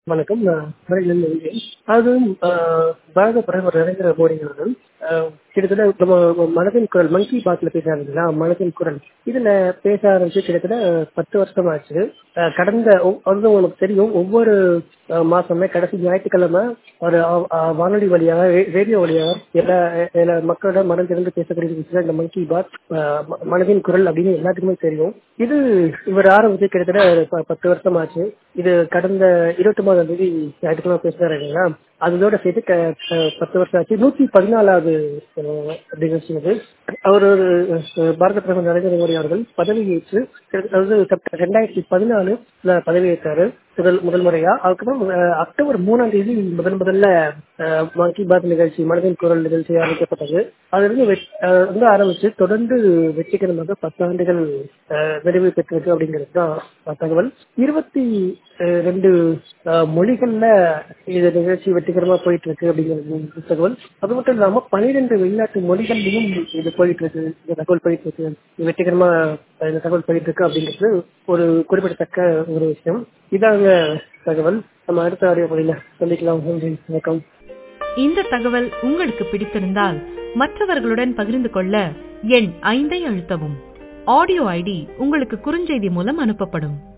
வணக்கம் நான் மதுரையிலிருந்து விஜய் அது ஆஹ், பாரத பிரதமர் நரேந்திர மோடி அவர்கள் ஆஹ், கிட்டத்தட்ட நம்ம மனதின் குரல் மங்கி பாத்ல பேசுறாங்க இல்லையா மனதின் குரல் இதுல பேச ஆரம்பிச்சு கிட்டத்தட்ட பத்து வருஷம் ஆச்சு ஆஹ், கடந்த ஒவ்- அது உங்களுக்கு தெரியும் ஒவ்வொரு ஆஹ், மாசமே கடைசி ஞாயிற்றுக்கிழமை ஒரு ஆஹ், ஆஹ், வானொலி வழியாக ரே- ரேடியோ வழியாக எல்லா எல்லா மக்களோட மனம் திறந்து பேசக்கூடிய விஷயம் இந்த மங்கி பாத் ஆஹ், ம- மனதின் குரல் அப்படின்னு எல்லாத்துக்குமே தெரியும் இது இவர் ஆரம்பிச்சு கிட்டத்தட்ட ப- பத்து வருஷம் ஆச்சு இது கடந்த இருபத்தி ஒன்பதாம் தேதி ஞாயிற்றுக்கிழமை பேசுறாரு இல்லைங்களா அதோட சேர்த்து க- க- பத்து வருஷம் ஆச்சு நூத்தி பதினாலாவது அஹ், நிகழ்ச்சி இது அவர் ஒரு அஹ், பாரத பிரதமர் நரேந்திர மோடி அவர்கள் பதவியேற்று அதாவது செப்டம்பர் ரெண்டாயிரத்தி பதினாலு பதவியேற்றாரு முதல் முதல் முறையா அதுக்கப்புறம் அஹ், அக்டோபர் மூணாம் தேதி முதல் முதல்ல அஹ், மன் கி பாத் நிகழ்ச்சி மனதின் குரல் நிகழ்ச்சி ஆரம்பிக்கப்பட்டது அதிலிருந்து வெட்- அஹ், வந்து ஆரம்பிச்சு தொடர்ந்து வெற்றிகரமாக பத்து ஆண்டுகள் அஹ், நிறைவு பெற்றிருக்கு அப்படிங்கிறது தான் தகவல் இருபத்தி அஹ், ரெண்டு அஹ், மொழிகள்ல இந்த நிகழ்ச்சி வெற்றிகரமா போயிட்டு இருக்கு அப்படிங்கிறது தகவல் அது மட்டும் இல்லாம பனிரெண்டு வெளிநாட்டு மொழிகள்லயும் இது போயிட்டு இருக்கு இந்த தகவல் போயிட்டு இருக்கு இது வெற்றிகரமா அஹ், இந்த தகவல் போயிட்டு இருக்கு அப்படிங்கிறது ஒரு குறிப்பிடத்தக்க ஒரு விஷயம் இதாங்க தகவல் நம்ம அடுத்த ஆடியோ மொழியில சந்திக்கலாம் நன்றி வணக்கம் இந்த தகவல் உங்களுக்கு பிடித்திருந்தால் மற்றவர்களுடன் பகிர்ந்து கொள்ள எண் ஐந்தை அழுத்தவும் ஆடியோ ஐடி உங்களுக்கு குறுஞ்செய்தி மூலம் அனுப்பப்படும்